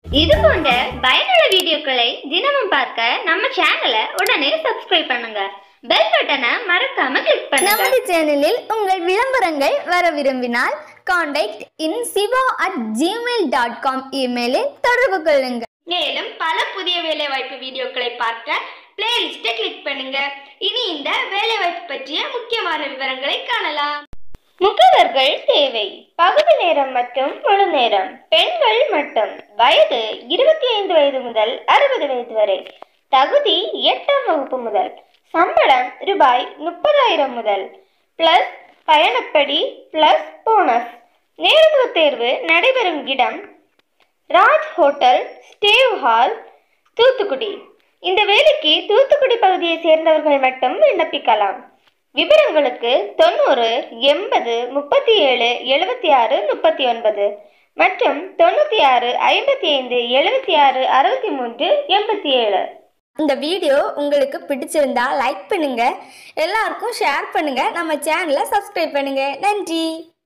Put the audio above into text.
இது போன்ற பயனுள்ள வீடியோக்களை தினமும் பார்க்க நம்ம சேனலை உடனே சப்ஸ்கிரைப் பண்ணுங்க பெல் பட்டனை மறக்காம கிளிக் பண்ணுங்க நமது சேனலில் உங்கள் விளம்பரங்கள் வர விரும்பினால் contact in Siva at Gmail dot com இமெயிலில் தொடர்பு கொள்ளுங்கள் மேலும் பல புதிய வேலைவாய்ப்பு வீடியோக்களை பார்க்க பிளேலிஸ்ட்டை கிளிக் பண்ணுங்க இனி இந்த வேலைவாய்ப்பு பற்றிய முக்கியமான விவரங்களை காணலாம் முகவர்கள் தேவை பகுதி நேரம் மற்றும் முழு நேரம் பெண்கள் மட்டும் வயது இருபத்தி ஐந்து வயது முதல் அறுபது வயது வரை தகுதி எட்டாம் வகுப்பு முதல் சம்பளம் ரூபாய் முப்பதாயிரம் முதல் பிளஸ் பயணப்படி பிளஸ் போனஸ் நேர்முக தேர்வு நடைபெறும் இடம் ராஜ் ஹோட்டல் ஸ்டேவ் ஹால் தூத்துக்குடி இந்த வேலைக்கு தூத்துக்குடி பகுதியை சேர்ந்தவர்கள் மட்டும் விண்ணப்பிக்கலாம் விவரங்களுக்கு தொண்ணூறு எண்பது முப்பத்தி ஏழு எழுபத்தி ஆறு முப்பத்தி ஒன்பது மற்றும் தொண்ணூற்றி ஆறு ஐம்பத்தி ஐந்து எழுபத்தி ஆறு அறுபத்தி மூன்று எண்பத்தி ஏழு இந்த வீடியோ உங்களுக்கு பிடிச்சிருந்தா லைக் பண்ணுங்க எல்லாருக்கும் ஷேர் பண்ணுங்க நம்ம சேனலை சப்ஸ்கிரைப் பண்ணுங்க நன்றி